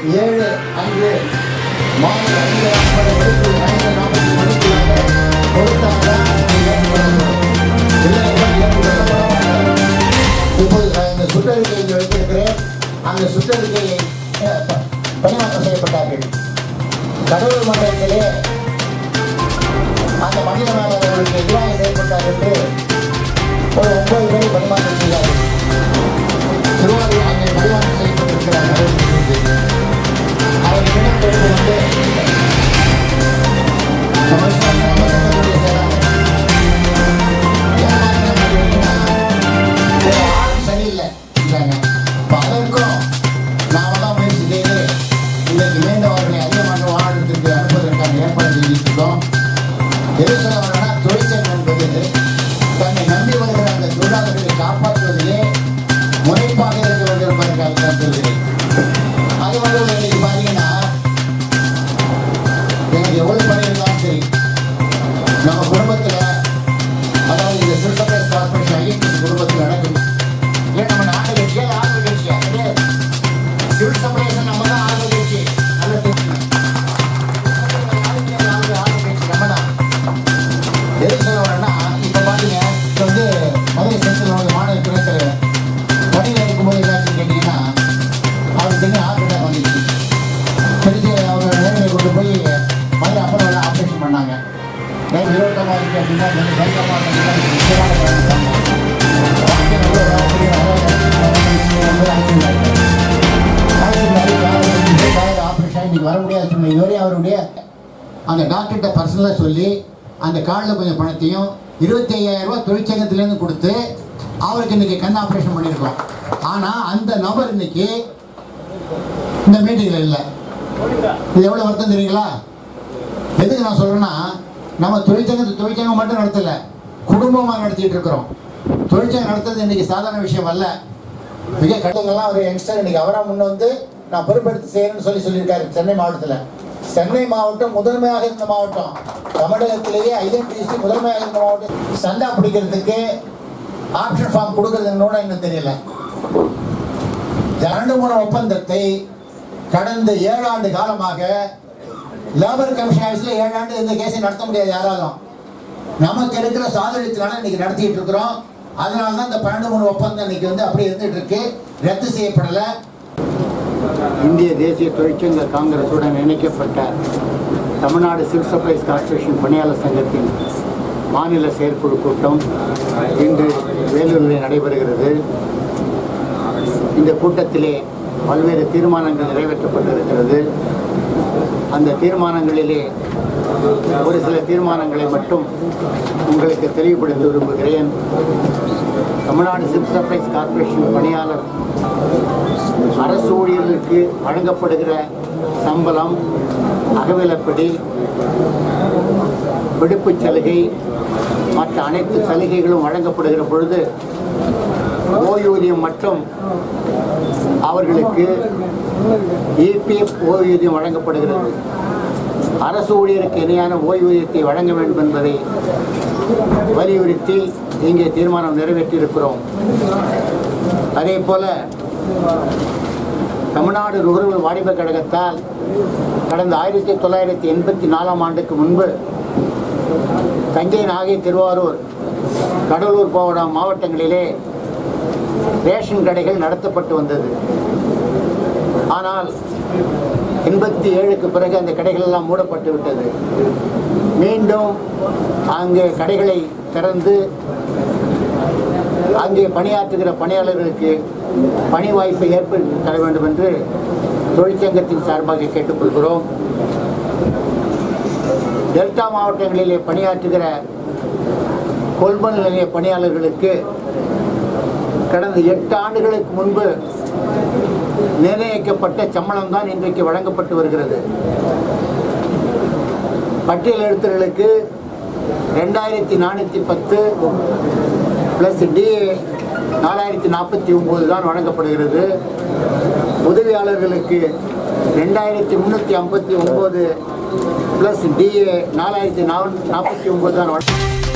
ஏழு அன்று மாலை ஐந்து நாற்பது மணிக்கு ஐந்து நாற்பது மணிக்குள்ளாக கொடுத்தால்தான் இது ஏற்றுக்கொள்ளப்படும். இல்லை என்றால் ஏற்றுக்கொள்ளப்பட மாட்டாது. இப்போது நான் இந்த சுற்றறிக்கை இங்கே வைத்திருக்கிறேன் அந்த சுற்றறிக்கையை அஹ், ப- பணிமாற்றம் செய்யப்பட்டார்கள் கடவுள் மண்டலத்திலே அந்த மனித மேலாளர்களுக்கு எதிராக செயல்பட்டார் என்று ஒரு ஒன்பது பேரை பணிமாற்றம் செய்தார்கள் திருவாரூர் அங்கே பணிமாற்றம் செய்யப்பட்டிருக்கிறார் கடவுள் அவர் இடம் பெற்று வந்து நம்ம நம்ம சங்கத்துடைய செயலாளர் ஒரு ஆள் சரியில்லை இல்லைங்க இப்போ அதற்கும் நாம தான் முயற்சி செய்து இன்றைக்கு மீண்டும் அவர்களை அதிகமாக வாழ்றதுக்கு அனுப்புவதற்கான ஏற்பாடு செஞ்சுட்டு இருக்கோம் எது சொல்ல வரேன்னா தொழிற்சங்கம் என்பது தன்னை நம்பி வருகிற அந்த தொழிலாளர்களை காப்பாற்றுவதிலே முனைப்பாக இருக்க வேண்டும் என்பதற்காக நான் சொல்கிறேன் அது வந்து இன்னைக்கு பார்த்தீங்கன்னா எனக்கு எவ்வளவு பணி இருந்தாலும் சரி நம்ம குடும்பத்தில் அதாவது இந்த சிறுசபைஸ் கார்பரேஷன் ஐஎன்டிசி குடும்பத்தில் நடக்குது இல்லை நம்ம நாட்டு கட்சியா ஆளுநர் கட்சியா கிடையாது சிவில் சபைஸ் நம்ம தான் ஆளுநர் கட்சி நல்ல தெரியும் நம்ம தான் எது சொல்ல வரேன்னா இப்போ பாத்தீங்க இப்போ வந்து மதுரை சென்ட்ரல் மாநில துணைத் தலைவர் பணியில் இருக்கும்போது என்னாச்சுன்னு கேட்டீங்கன்னா அவருக்கு தெரிஞ்ச ஹார்ட் அட்டாக் வந்துச்சு பிடிச்சி அவர் நேரில் கொண்டு போய் மதுரை அப்பறம் ஆப்ரேஷன் பண்ணாங்க நேரம் இருபத்தமாக இருக்கு அப்படின்னா கொஞ்சம் பயங்கரமாக இருந்துச்சுன்னா முக்கியமான காரணம் தான். வாழ்க்கை நல்ல ஒரு ஆசிரியர், அதாவது வந்து ஆக்சிடென்ட் ஆயிட்டாரு. ஆக்சிடென்ட் ஆகி கால் வந்து காலையில் ஆப்ரேஷன் ஆகி இன்னைக்கு வர முடியாது சொன்ன இதுவரை அவருடைய அந்த டாக்டர்கிட்ட பர்சனலாக சொல்லி அந்த கார்டில் கொஞ்சம் பணத்தையும் இருபத்தி ஐயாயிரம் ரூபாய் தொழிற்சங்கத்திலேருந்து கொடுத்து அவருக்கு இன்னைக்கு கண் ஆப்ரேஷன் பண்ணியிருக்கோம் ஆனால் அந்த நபர் இன்னைக்கு இந்த மீட்டிங்கில் இல்லை இது எவ்வளோ வருத்தம் தெரியுங்களா எதுக்கு நான் சொல்கிறேன்னா நம்ம தொழிற்சங்கத்தை தொழிற்சங்கம் மட்டும் நடத்தல குடும்பமாக நடத்திட்டு இருக்கிறோம் தொழிற்சங்கம் நடத்துறது இன்னைக்கு சாதாரண விஷயம் அல்ல மிக கட்டங்கள்லாம் ஒரு யங்ஸ்டர் இன்னைக்கு அவரா முன்ன வந்து நான் பொறுப்பெடுத்து செய்யணும்னு சொல்லி சொல்லியிருக்காரு சென்னை மாவட்டத்தில் சென்னை மாவட்டம் முதன்மையாக இருந்த மாவட்டம் தமிழகத்திலேயே ஐடென்டிட்டி முதன்மையாக இருந்த மாவட்டம் சந்தா பிடிக்கிறதுக்கு ஆப்ஷன் ஃபார்ம் கொடுக்கறதுன்னு இன்னும் தெரியல ஜனநமுறை ஒப்பந்தத்தை கடந்த ஏழு ஆண்டு காலமாக லேபர் கமிஷன் ஆஃபீஸ்ல ஏழு ஆண்டு இந்த கேஸை நடத்த முடியாது யாராலும் நமக்கு இருக்கிற சாதனத்தினால இன்னைக்கு நடத்திட்டு இருக்கிறோம் அதனால தான் இந்த பன்னெண்டு மூணு ஒப்பந்தம் இன்னைக்கு வந்து அப்படியே இருந்துட்டு இருக்கு ரத்து செய்யப்படல இந்திய தேசிய தொழிற்சங்க காங்கிரசுடன் இணைக்கப்பட்ட தமிழ்நாடு சிவில் சப்ளைஸ் கார்ப்பரேஷன் பணியாளர் சங்கத்தின் மாநில செயற்குழு கூட்டம் இன்று வேலூரில் நடைபெறுகிறது இந்த கூட்டத்திலே பல்வேறு தீர்மானங்கள் நிறைவேற்றப்பட்டிருக்கிறது அந்த தீர்மானங்களிலே ஒரு சில தீர்மானங்களை மட்டும் உங்களுக்கு தெளிவுபடுத்த விரும்புகிறேன் தமிழ்நாடு சிவில் சப்ளைஸ் கார்ப்பரேஷன் பணியாளர் அரசு ஊழியர்களுக்கு வழங்கப்படுகிற சம்பளம் அகவிலப்படி விடுப்புச் சலுகை மற்ற அனைத்து சலுகைகளும் வழங்கப்படுகிற பொழுது ஓய்வூதியம் மற்றும் அவர்களுக்கு இபிஎஃப் ஓய்வூதியம் வழங்கப்படுகிறது அரசு ஊழியருக்கு இணையான ஓய்வூதியத்தை வழங்க வேண்டும் என்பதை வலியுறுத்தி இங்கே தீர்மானம் நிறைவேற்றியிருக்கிறோம் அதே போல தமிழ்நாடு நுகர்வோர் வாணிப கழகத்தால் கடந்த ஆயிரத்தி தொள்ளாயிரத்தி எண்பத்தி நாலாம் ஆண்டுக்கு முன்பு தஞ்சை நாகை திருவாரூர் கடலூர் போன்ற மாவட்டங்களிலே ரேஷன் கடைகள் நடத்தப்பட்டு வந்தது ஆனால் எண்பத்தி ஏழுக்கு பிறகு அந்த கடைகள் எல்லாம் மூடப்பட்டு விட்டது மீண்டும் அங்கே கடைகளை திறந்து அங்கே பணியாற்றுகிற பணியாளர்களுக்கு பணி வாய்ப்பை ஏற்படுத்தி தர வேண்டும் என்று தொழிற்சங்கத்தின் சார்பாக கேட்டுக்கொள்கிறோம் டெல்டா மாவட்டங்களிலே பணியாற்றுகிற கொள்முதல் நிலைய பணியாளர்களுக்கு கடந்த எட்டு ஆண்டுகளுக்கு முன்பு நிர்ணயிக்கப்பட்ட சம்பளம் தான் இன்றைக்கு வழங்கப்பட்டு வருகிறது பட்டியல் எழுத்தர்களுக்கு ரெண்டாயிரத்தி நானூற்றி பத்து ப்ளஸ் டிஏ நாலாயிரத்தி நாற்பத்தி ஒம்பது தான் வழங்கப்படுகிறது உதவியாளர்களுக்கு ரெண்டாயிரத்தி முந்நூற்றி ஐம்பத்தி ஒம்பது ப்ளஸ் டிஏ நாலாயிரத்தி நானூற்றி நாற்பத்தி ஒம்பது தான் வழங்க